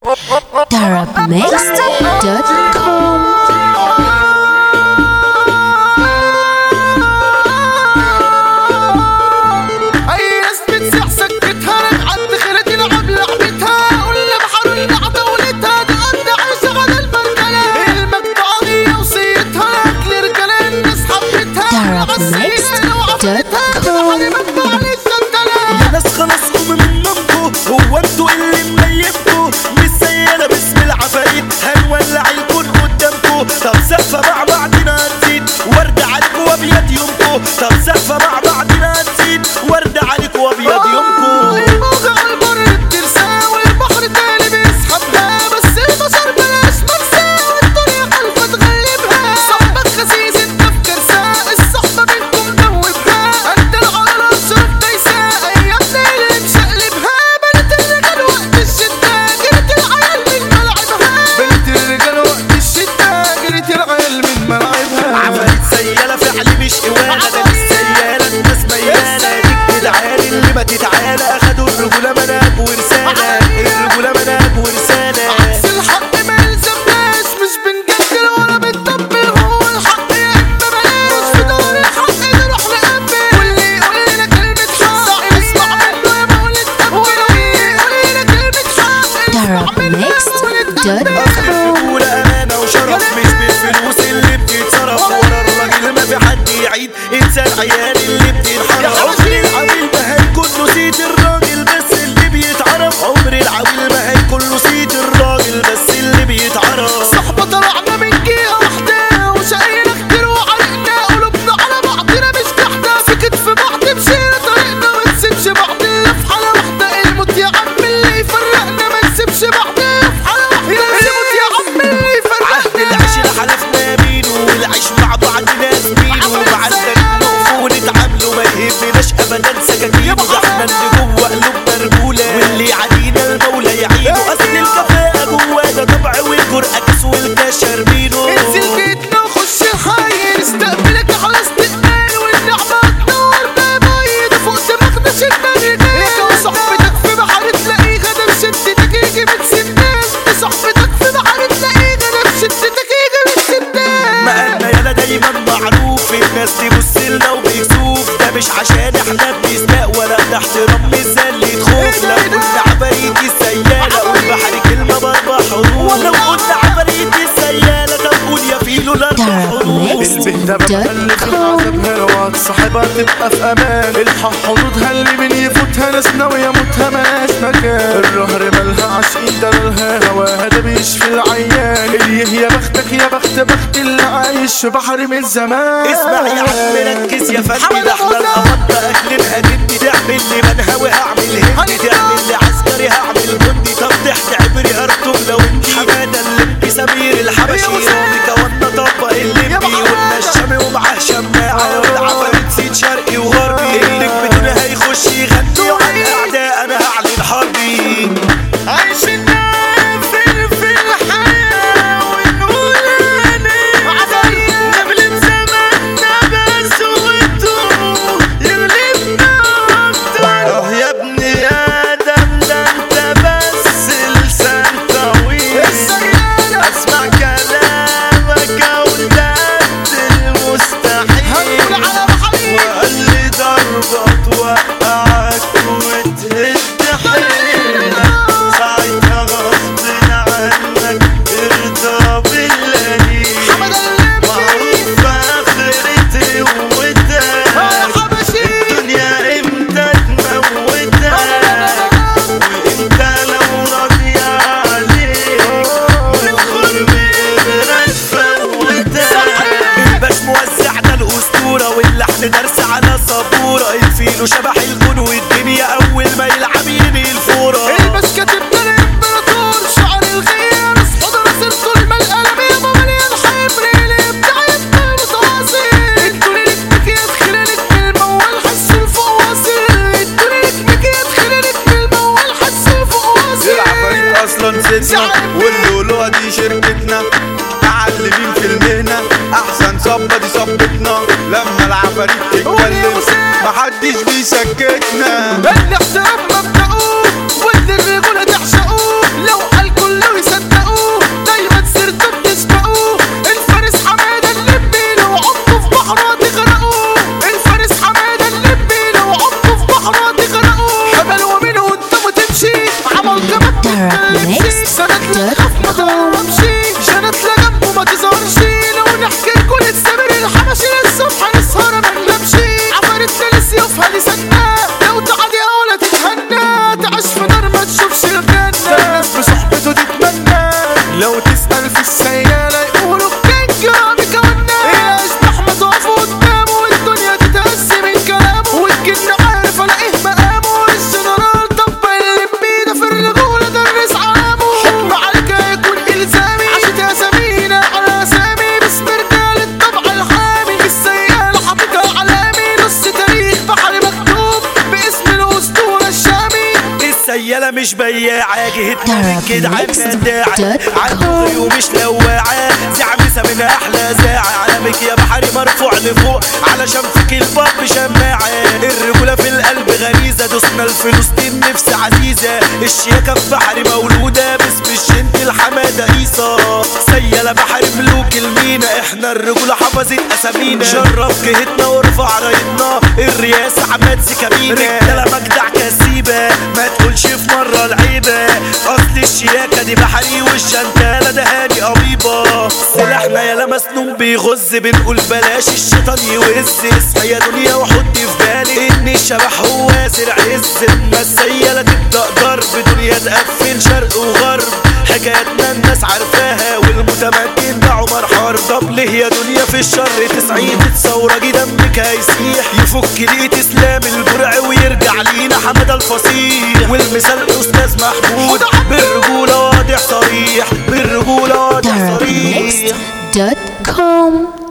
darabmixed.com اي ناس بتسيح سكتها عد خيرة تلعب لعبتها قلنا بحر اللعبة ولتها ده قد عيشة على المرجلة المقطعية وصيتها اكل رجالة الناس حبتها darabmixed.com يا ناس خلاص قوموا من نومكو هو انتوا اللي منيبكو مش سيالة باسم العفاريت هنولع الكون قدامكو طب سقفة مع بعضنا هنزيد ورد عليكو وابيض يومكو طب سقفة مع بعضنا هنزيد ورد عليكو وابيض يومكو الموجة والبر بترسى والبحر تاني بيسحبها بس البشر بلاش مرسى والدنيا خلفة تغلبها صاحبك خسيس انت في كرسة الصحبة بينكم دوبها انت العقل الشرف دايسة ايامنا اللي مشقلبها بنت الرجال وقت الشدة جريت العيال من ملعبها بنت الرجال وقت الشدة جريت العيال من ملعبها عفاريت سيالة فعلي مش قوالة ده مش سيالة الناس ميالة ديك جدعان اللي ما تتعالى اخدوا الرجولة مناب ورسالة الرجولة مناب ورسالة عكس الحق ما يلزمناش مش بنجدل ولا بنطبل هو الحق يا اما بلاش في دور الحق نروح نقبل واللي يقول لنا كلمة حق اسمع منه يا مولد تقبل واللي يقول لنا كلمة حق اسمع منه يا مولد تقبل الرجولة أمانة وشرف مش بالفلوس اللي بتتصرف ورا الراجل ما في حد يعيد انسى العيال اللي بتنحرف عمر العويل ما هيكون له سيد الراجل بس اللي بيتعرف عمر العويل ما هيكون له سيد الراجل بس اللي بيتعرف صحبة طلعنا من جهة واحدة وشقينا كتير وعرقنا قلوبنا على بعضنا مش تحدى في كتف بعض مشينا طريقنا ما نسيبش بعض إلا في حالة واحدة الموت يا عم اللي يفرقنا ما نسيبش بعض إلا في حالة واحدة الموت يا عم اللي عهد يفرقنا العيش حلفنا يمينه والعيش مع بعض ناس مينه وبعدك نقف ونتعاملوا ما يهمناش ابدا سكاكينه ده احنا اللي جوه قلوبنا رجوله واللي يعادينا المولى يعينه اصل الكفاءه جوانا طبع والجرأه كاس والكشر مينه انزل بيتنا وخش الحي نستقبلك على استقبال والنعمة تنور بابايد فوق دماغنا شلنا الرجال وصحبتك في بحر تلاقيها ده بشدتك يجي بتسداش صحبتك في بحر تلاقيها ده بشدتك يجي بتسداش مقالنا يالا دايما معروف الناس تبص لنا وبيكسوف ده مش عشان احنا بنسبق ولا ده احترام مش زلة خوف لو قلنا عفاريت السيالة قول بحر كلمة باربع حروف لو قلنا عفاريت السيالة طب قول يا فيلو الاربع حروف البهدة بتخلف العذاب هروات صاحبها تبقى في امان الحق حدودها اللي من يفوتها ناس ناوية موتها ملهاش مكان الرهر مالها عاشقين ده لها هواها ده بيشفي العيان اللي يا بختك يا بخت بخت اللي عايش في بحر من زمان اسمع يا عم ركز يا فندي ده احنا القبض اكلنا هندي تعمل لي منهوي هعمل هندي تعمل لي عسكري هعمل جندي طب تحت عبري هرتم لو انت حماده اللي سمير الحبشي رامي كوانا طبق الليمبي قلنا الشامي ومعاه شماعه والعفاريت سيد شرقي وغربي اللي بدون هيخش يغني وعلى الاعداء انا هعلن حربي عايشين نقفل في الحياة ونقول أنا نغلب زماننا بس وانتو يغلبنا أكتر اه يا ابني ادم ده انت بس لسان طويل اسمع كلامك اولاد المستحيل هنقول على بحري وقال لي ضربة توقعك وتهد حيلك ساعتها غصب عنك ارضى بالقليل حمد الليمبي معروف اخرتي ومتى حبشي الدنيا امتى تموتها وانت لو راضي عليك ندخل بإبرة تفوتها الباش موزعنا الأسطورة واللحن درس على سبورة الفيلو شبح الكون والدنيا أول ما يلعب ينهي الفورة البس كاتبنا الامبراطور شعر الغير اصحاب مسيرته الملقلب يابا مليان حبر الابداع يبقى متواصل ادوني لك مكياج خلالك بالموال حس الفوق واصل ادوني لك مكياج خلالك بالموال حس الفوق واصل العفاريت اصلا ستنا واللولوة دي شركتنا معلمين في المهنة احسن صبة دي صبتنا لما العفاريت تتكلم محدش بيسكتنا الاحترام مبدأه واللي الرجولة تعشقه لو قال كل سند لا تخاف ما تقربش جنت لا جنبه ما تظهرش لو نحكي لكل السمير الحبشي للصبح نسهر ما ننامش عفارتنا لسيوفها لسنا لو تعدي ولا تتهنى تعيش في نار ما تشوفش الجنة الناس بصحبته تتمنى لو تسأل في السيالة يقولوا الكينج رامي كونا يا اشباح ما تقفوا قدامه والدنيا تتقسم من كلامه والجن عارف الاقيه مقامه الجنرال طب اللي بيده في الرجولة درس عامه حكم عليك هيكون الزامي عشت اسامينا على اسامي باسم رجال الطبع الحامي السيال حاططها علامي نص تاريخ بحر مكتوب باسم الاسطورة الشامي السيالة مش بياعة جهتنا من كده عالمداعة Darabmix.com. عنده غيو مش لواعة دي عميسة من أحلى زاعة علمك يا بحري مرفوع لفوق علشان فيك الباب شماعة الرجولة في القلب غريزة دوسنا الفلسطين نفس عزيزة الشياكة في بحري مولودة باسم الشنت الحمادة عيسى سيالة بحري ملوك المينا احنا الرجولة حفظت أسامينا شرف جهتنا وارفع رايتنا الرئاسة عماد سكابينا رجالة مجدع كسيبة ما تقولش في مرة العيبة أصل الشياكة دي بحري والشنتالة ده هاني قريبة سلاحنا يا مسنون بيغز بنقول بلاش الشيطان يوز اصحى يا دنيا وحط في بالي ان الشبح هو سرع عز اما السيالة تبدأ ضرب دنيا تقفل شرق وغرب حكايتنا الناس عارفاها والمتمكن ده عمر حرب طب ليه يا دنيا في الشر تسعين تتصورجي دمك هيسيح يفك ليه اسلام البرع ويرجع لينا حمد الفصيح والمثال استاذ محمود بالرجولة واضح صريح بالرجولة واضح صريح Darabmix.com